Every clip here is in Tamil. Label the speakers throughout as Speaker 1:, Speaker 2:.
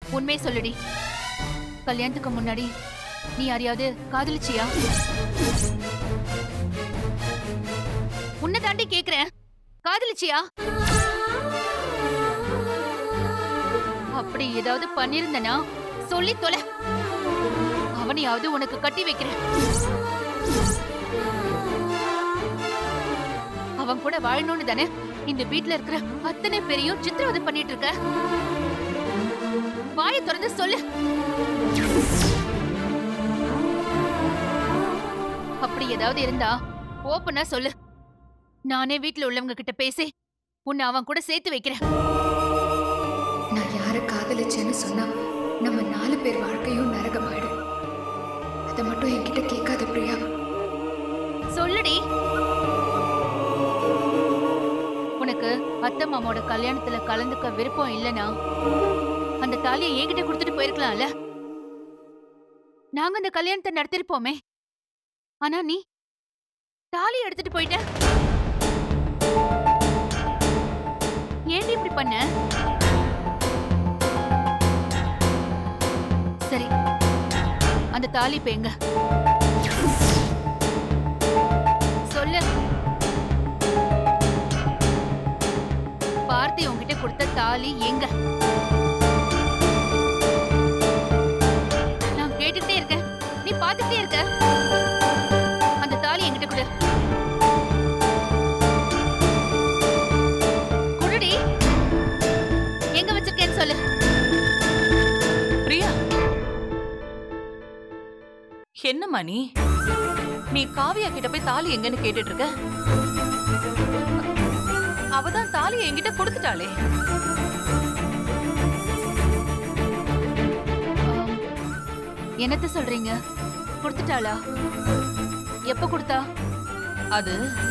Speaker 1: உண்மையை சொல்லுடி கல்யாணத்துக்கு முன்னாடி நீ யாரையாவது காதலிச்சியா உன்னை தாண்டி கேக்குறேன் காதலிச்சியா அப்படி ஏதாவது பண்ணிருந்தனா சொல்லி தொலை அவனையாவது உனக்கு கட்டி வைக்கிறேன் அவன் கூட வாழணும்னு தானே இந்த வீட்ல இருக்கிற அத்தனை பேரையும் சித்திரவதை பண்ணிட்டு இருக்க வாயை திறந்து சொல்லு அப்படி ஏதாவது இருந்தா ஓப்பனா சொல்லு நானே வீட்ல உள்ளவங்க கிட்ட பேசி உன்னை அவன் கூட சேர்த்து வைக்கிறேன்
Speaker 2: நான் யாரை காதலிச்சேன்னு சொன்னா நம்ம நாலு பேர் வாழ்க்கையும் நரகமாயிடும் அதை மட்டும் என்கிட்ட கேட்காத பிரியா
Speaker 1: சொல்லுடி உனக்கு அத்தை மாமாவோட கல்யாணத்துல கலந்துக்க விருப்பம் இல்லனா அந்த தாலியை என்கிட்ட கொடுத்துட்டு போயிருக்கலாம்ல நாங்க அந்த கல்யாணத்தை நடத்திருப்போமே ஆனா நீ தாலி எடுத்துட்டு போயிட்ட ஏன்டி இப்படி பண்ண சரி அந்த தாலி இப்ப எங்க சொல்லு பார்த்தி உன்கிட்ட கொடுத்த தாலி எங்க நான் கேட்டுக்கிட்டே இருக்கேன் நீ பார்த்துக்கிட்டே இருக்க அந்த தாலி என்கிட்ட கொடு குடுடி எங்க வச்சிருக்கேன்னு சொல்லு
Speaker 3: பிரியா என்னம்மா நீ நீ காவியா கிட்ட போய் தாலி எங்கன்னு கேட்டுட்டு இருக்க அவதான் தாலியை என்கிட்ட கொடுத்துட்டாளே
Speaker 1: ஆம். என்னத்த சொல்றீங்க கொடுத்துட்டாளா எப்ப கொடுத்தா
Speaker 3: அது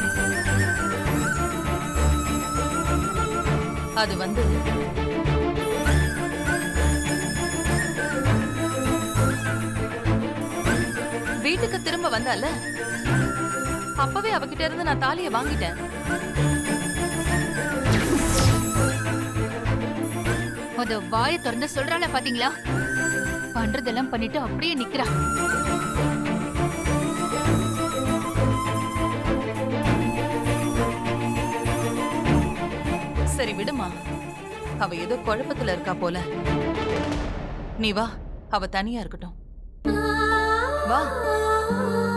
Speaker 3: அது வந்து வீட்டுக்கு திரும்ப வந்தால அப்பவே அவகிட்ட இருந்து நான் தாலியை வாங்கிட்டேன்
Speaker 1: அத வாயை திறந்து சொல்றாள பாத்தீங்களா பண்றதெல்லாம் பண்ணிட்டு அப்படியே நிக்கிறா
Speaker 3: சரி விடுமா அவ ஏதோ குழப்பத்துல இருக்கா போல நீ வா அவ தனியா இருக்கட்டும் வா